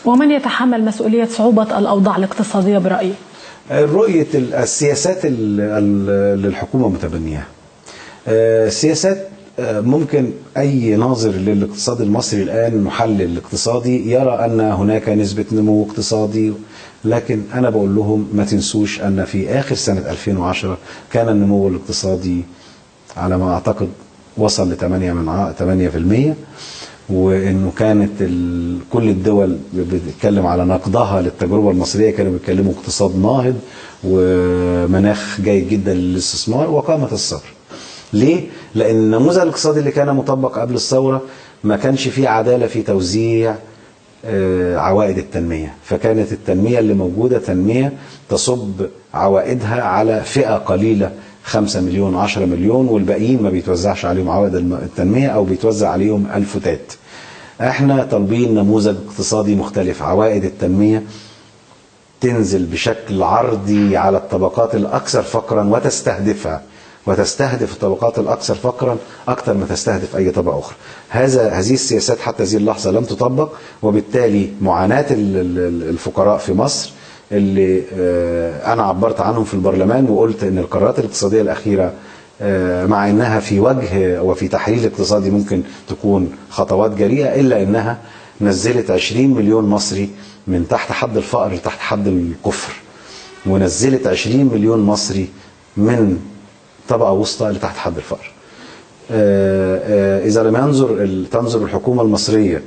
ومن يتحمل مسؤولية صعوبة الأوضاع الاقتصادية برأيك؟ رؤية السياسات اللي الحكومة متبنياها سياسات ممكن أي ناظر للاقتصاد المصري الآن محلل اقتصادي يرى أن هناك نسبة نمو اقتصادي لكن أنا بقول لهم ما تنسوش أن في آخر سنة 2010 كان النمو الاقتصادي على ما أعتقد وصل ل 8 من 8% وانه كانت ال... كل الدول بتتكلم على نقدها للتجربه المصريه كانوا بيتكلموا اقتصاد ناهض ومناخ جيد جدا للاستثمار وقامت الثوره. ليه؟ لان النموذج الاقتصادي اللي كان مطبق قبل الثوره ما كانش فيه عداله في توزيع عوائد التنميه، فكانت التنميه اللي موجوده تنميه تصب عوائدها على فئه قليله 5 مليون 10 مليون والباقيين ما بيتوزعش عليهم عوائد التنمية أو بيتوزع عليهم الفتات احنا طالبين نموذج اقتصادي مختلف عوائد التنمية تنزل بشكل عرضي على الطبقات الأكثر فقرا وتستهدفها وتستهدف الطبقات الأكثر فقرا أكثر ما تستهدف أي طبقة أخرى هذا هذه السياسات حتى هذه اللحظة لم تطبق وبالتالي معاناة الفقراء في مصر اللي انا عبرت عنهم في البرلمان وقلت ان القرارات الاقتصاديه الاخيره مع انها في وجه وفي تحليل اقتصادي ممكن تكون خطوات جريئه الا انها نزلت 20 مليون مصري من تحت حد الفقر لتحت حد الكفر ونزلت 20 مليون مصري من طبقه وسطى لتحت حد الفقر اذا لم ينظر تنظر الحكومه المصريه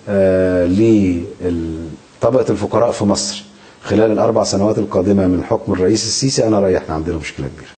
لطبقه الفقراء في مصر خلال الأربع سنوات القادمة من حكم الرئيس السيسي أنا رأيي احنا عندنا مشكلة كبيرة